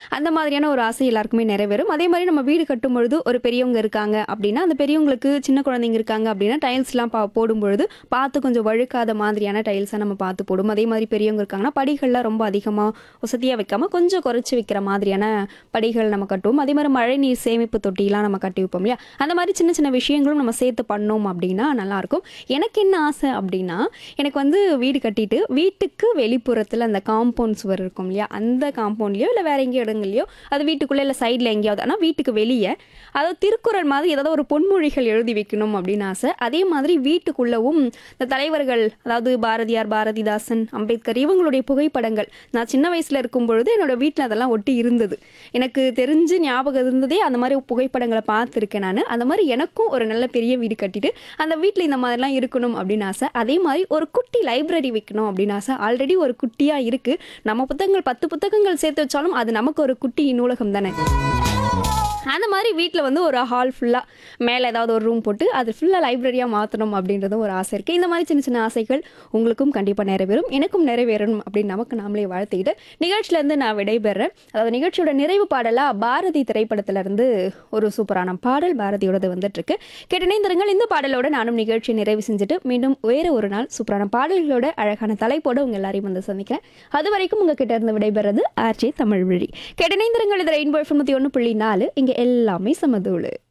அந்த மாதிரியான ஒரு ஆசை எல்லாருக்குமே நிறைவேறும் அதே மாதிரி நம்ம வீடு கட்டும் பொழுது ஒரு பெரியவங்க இருக்காங்க அப்படின்னா அந்த பெரியவங்களுக்கு சின்ன குழந்தைங்க இருக்காங்க அப்படின்னா டைல்ஸ்லாம் பா போடும் பொழுது பார்த்து கொஞ்சம் வழுக்காத மாதிரியான டைல்ஸை நம்ம பார்த்து போடும் அதே மாதிரி பெரியவங்க இருக்காங்கன்னா படிகள்லாம் ரொம்ப அதிகமாக வசதியாக வைக்காம கொஞ்சம் குறைச்சி வைக்கிற மாதிரியான படிகள் நம்ம கட்டுவோம் அதே மாதிரி மழை நீர் சேமிப்பு தொட்டிலாம் நம்ம கட்டி வைப்போம் இல்லையா அந்த மாதிரி சின்ன சின்ன விஷயங்களும் நம்ம சேர்த்து பண்ணோம் அப்படின்னா நல்லாயிருக்கும் எனக்கு என்ன ஆசை அப்படின்னா எனக்கு வந்து வீடு கட்டிட்டு வீட்டுக்கு வெளிப்புறத்தில் அந்த காம்பவுண்ட் சுவர் இருக்கும் இல்லையா அந்த காம்பவுண்ட்லேயோ இல்லை வேற எங்கேயோ இடங்கள்லையோ அது வீட்டுக்குள்ளே இல்லை சைடில் எங்கேயாவது ஆனால் வீட்டுக்கு வெளியே அதாவது திருக்குறள் மாதிரி ஏதாவது ஒரு பொன்மொழிகள் எழுதி வைக்கணும் அப்படின்னு ஆசை அதே மாதிரி வீட்டுக்குள்ளவும் இந்த தலைவர்கள் அதாவது பாரதியார் பாரதிதாசன் அம்பேத்கர் இவங்களுடைய புகைப்படங்கள் நான் சின்ன வயசில் இருக்கும் பொழுது என்னோட வீட்டில் அதெல்லாம் ஒட்டி இருந்தது எனக்கு தெரிஞ்சு ஞாபகம் இருந்ததே அந்த மாதிரி புகைப்படங்களை பார்த்துருக்கேன் நான் அந்த மாதிரி எனக்கும் ஒரு நல்ல பெரிய வீடு கட்டிட்டு அந்த வீட்டில் இந்த மாதிரிலாம் இருக்கணும் அப்படின்னு ஆசை அதே மாதிரி ஒரு குட்டி லைப்ரரி வைக்கணும் அப்படின்னு ஆசை ஆல்ரெடி ஒரு குட்டியாக இருக்குது நம்ம புத்தகங்கள் பத்து புத்தகங்கள் சேர்த்து வச்சாலும் அது நமக்கு ஒரு குட்டி நூலகம் தானே அந்த மாதிரி வீட்டில் வந்து ஒரு ஹால் ஃபுல்லாக மேலே ஏதாவது ஒரு ரூம் போட்டு அது ஃபுல்லாக லைப்ரரியாக மாற்றணும் அப்படின்றதும் ஒரு ஆசை இருக்குது இந்த மாதிரி சின்ன சின்ன ஆசைகள் உங்களுக்கும் கண்டிப்பாக நிறைவேறும் எனக்கும் நிறைவேறணும் அப்படின்னு நமக்கு நாமளே வாழ்த்திக்கிட்டு நிகழ்ச்சியிலேருந்து நான் விடைபெறேன் அதாவது நிகழ்ச்சியோட நிறைவு பாடலாக பாரதி திரைப்படத்திலேருந்து ஒரு சூப்பரான பாடல் பாரதியோடது வந்துட்டுருக்கு கேட்டணைந்திருங்கள் இந்த பாடலோட நானும் நிகழ்ச்சியை நிறைவு செஞ்சுட்டு மீண்டும் வேறு ஒரு நாள் சூப்பரான பாடல்களோட அழகான தலைப்போட உங்கள் எல்லாரையும் வந்து சந்திக்கிறேன் அது வரைக்கும் உங்ககிட்ட இருந்து விடைபெறது ஆர்ஜே தமிழ் வழி கேட்டணைந்திருங்கள் இது ரெயின்போ தொண்ணூற்றி ஒன்று புள்ளி நாலு இங்கே எல்லாமே சமதூளு